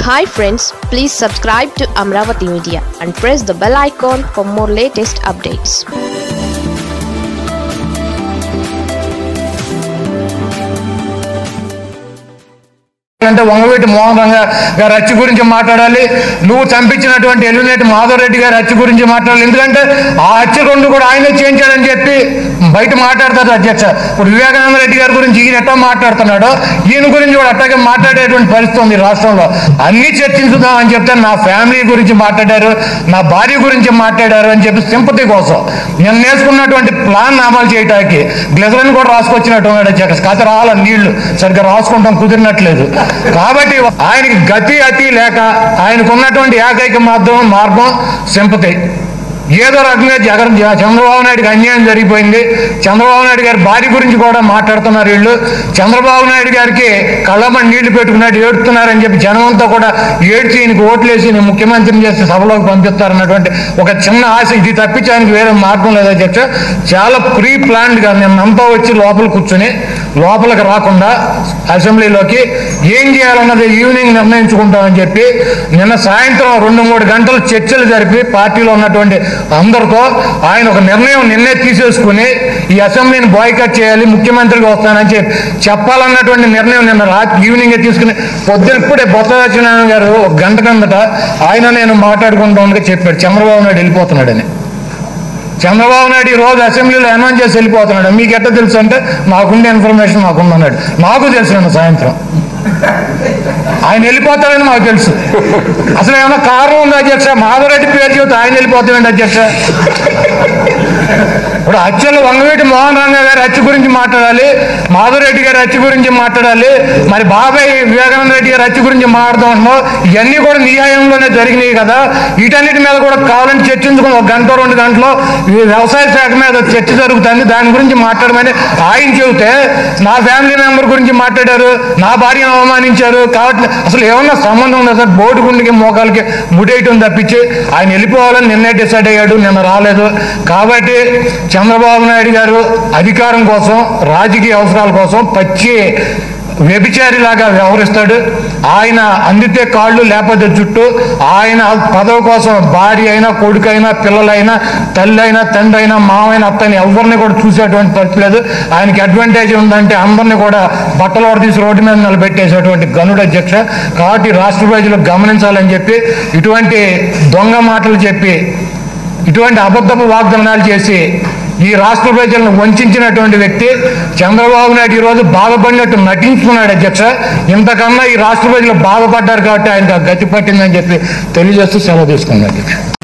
hi friends please subscribe to Amaravati media and press the bell icon for more latest updates అంటే వంగవీటి మోహన్ రంగ గారి హత్య గురించి మాట్లాడాలి నువ్వు చంపించినటువంటి ఎల్లునేటి మాధవ్ రెడ్డి గారి హత్య గురించి మాట్లాడాలి ఎందుకంటే ఆ హత్య రెండు కూడా ఆయనే చేయించాడని చెప్పి బయట మాట్లాడతారు అధ్యక్ష ఇప్పుడు వివేకానంద రెడ్డి గారి గురించి ఈయన ఎట్టా మాట్లాడుతున్నాడో ఈయన గురించి కూడా అట్టాగే మాట్లాడేటువంటి పరిస్థితి ఉంది ఈ రాష్ట్రంలో అన్ని చర్చించుదాం అని చెప్తే నా ఫ్యామిలీ గురించి మాట్లాడారు నా భార్య గురించి మాట్లాడారు అని చెప్పి సింపతి కోసం నేను నేర్చుకున్నటువంటి ప్లాన్ అమలు చేయడానికి గ్లెజరన్ కూడా రాసుకొచ్చినట్టు ఉన్నాడు అధ్యక్ష కథ రావాల నీళ్లు సరిగ్గా రాసుకుంటాం కుదిరినట్లేదు కాబట్టి ఆయనకి గతి అతి లేక ఆయనకున్నటువంటి ఏకైక మార్గం మార్గం సింపతి ఏదో రకంగా జగన్ జ- చంద్రబాబు నాయుడుకి అన్యాయం జరిగిపోయింది చంద్రబాబు నాయుడు గారి భార్య గురించి కూడా మాట్లాడుతున్నారు వీళ్ళు చంద్రబాబు నాయుడు గారికి కళ్ళమని నీళ్లు పెట్టుకున్నట్టు ఏడుతున్నారని చెప్పి జనం అంతా కూడా ఏడ్చి ఈయనకి ఓట్లేసి నేను ముఖ్యమంత్రిని చేసి సభలోకి పంపిస్తారన్నటువంటి ఒక చిన్న ఆశ ఇది తప్పించి ఆయనకి వేరే మార్గం లేదు అధ్యక్ష చాలా ప్రీ ప్లాన్డ్గా నిన్నంతా వచ్చి లోపల కూర్చుని లోపలికి రాకుండా అసెంబ్లీలోకి ఏం చేయాలన్నది ఈవినింగ్ నిర్ణయించుకుంటామని చెప్పి నిన్న సాయంత్రం రెండు మూడు గంటలు చర్చలు జరిపి పార్టీలో ఉన్నటువంటి అందరితో ఆయన ఒక నిర్ణయం నిన్నే తీసేసుకుని ఈ అసెంబ్లీని బాయ్కట్ చేయాలి ముఖ్యమంత్రిగా వస్తానని చెప్పి చెప్పాలన్నటువంటి నిర్ణయం నిన్న రాత్రి ఈవినింగ్ తీసుకుని పొద్దున ఇప్పుడే బొత్స సత్యనారాయణ గారు ఒక గంట కిందట ఆయన నేను మాట్లాడుకుంటూ ఉండగా చెప్పాడు చంద్రబాబు నాయుడు వెళ్ళిపోతున్నాడని చంద్రబాబు నాయుడు ఈ రోజు అసెంబ్లీలో అనౌన్స్ చేసి వెళ్ళిపోతున్నాడు మీకు ఎట్లా తెలుసు అంటే నాకుండే ఇన్ఫర్మేషన్ నాకుందన్నాడు నాకు తెలుసు నిన్న సాయంత్రం ఆయన వెళ్ళిపోతాడని మాకు తెలుసు అసలు ఏమైనా కారణం ఉందా అధ్యక్ష మాధవరెడ్డి పేరు చెబితే ఆయన వెళ్ళిపోతాడండి అధ్యక్ష ఇప్పుడు హత్యలు వంగవీటి మోహన్ రంగ గారి హత్య గురించి మాట్లాడాలి మాధవరెడ్డి గారి హత్య గురించి మాట్లాడాలి మరి బాబాయ్ వివేకానంద రెడ్డి గారి హత్య గురించి మాట్లాడదాం అంటున్నావు ఇవన్నీ కూడా న్యాయంలోనే జరిగినాయి కదా వీటన్నిటి మీద కూడా కావాలని చర్చించుకుని ఒక గంట రెండు గంటలో ఈ వ్యవసాయ శాఖ మీద చర్చ జరుగుతుంది దాని గురించి మాట్లాడమని ఆయన చెబితే నా ఫ్యామిలీ మెంబర్ గురించి మాట్లాడారు నా భార్యను అవమానించారు కాబట్టి అసలు ఏమన్నా సంబంధం ఉందా సార్ బోటు గుండెకి మోకాలకి ముడేయటం తప్పించి ఆయన వెళ్ళిపోవాలని నిన్నే డిసైడ్ అయ్యాడు నిన్న రాలేదు కాబట్టి చంద్రబాబు నాయుడు గారు అధికారం కోసం రాజకీయ అవసరాల కోసం పచ్చి వ్యభిచారిలాగా వ్యవహరిస్తాడు ఆయన అందితే కాళ్ళు లేకపోతే జుట్టు ఆయన పదవి కోసం భార్య అయినా కొడుకైనా పిల్లలైనా తల్లి అయినా తండ్రి అయినా మావైన అత్తని ఎవరిని కూడా చూసేటువంటి పరిస్థితి లేదు ఆయనకి అడ్వాంటేజ్ ఉందంటే అందరినీ కూడా బట్టలు తీసి రోడ్డు మీద నిలబెట్టేసేటువంటి గనుడు అధ్యక్ష కాబట్టి రాష్ట్ర ప్రజలు గమనించాలని చెప్పి ఇటువంటి దొంగ మాటలు చెప్పి ఇటువంటి అబద్ధపు వాగ్దానాలు చేసి ఈ రాష్ట్ర ప్రజలను వంచినటువంటి వ్యక్తి చంద్రబాబు నాయుడు ఈరోజు బాధపడినట్టు నటించుకున్నాడు అధ్యక్ష ఇంతకన్నా ఈ రాష్ట్ర ప్రజలు బాధపడ్డారు కాబట్టి ఆయనకు ఆ గతి పట్టిందని చెప్పి తెలియజేస్తూ సెలవు తీసుకున్నాడు అధ్యక్ష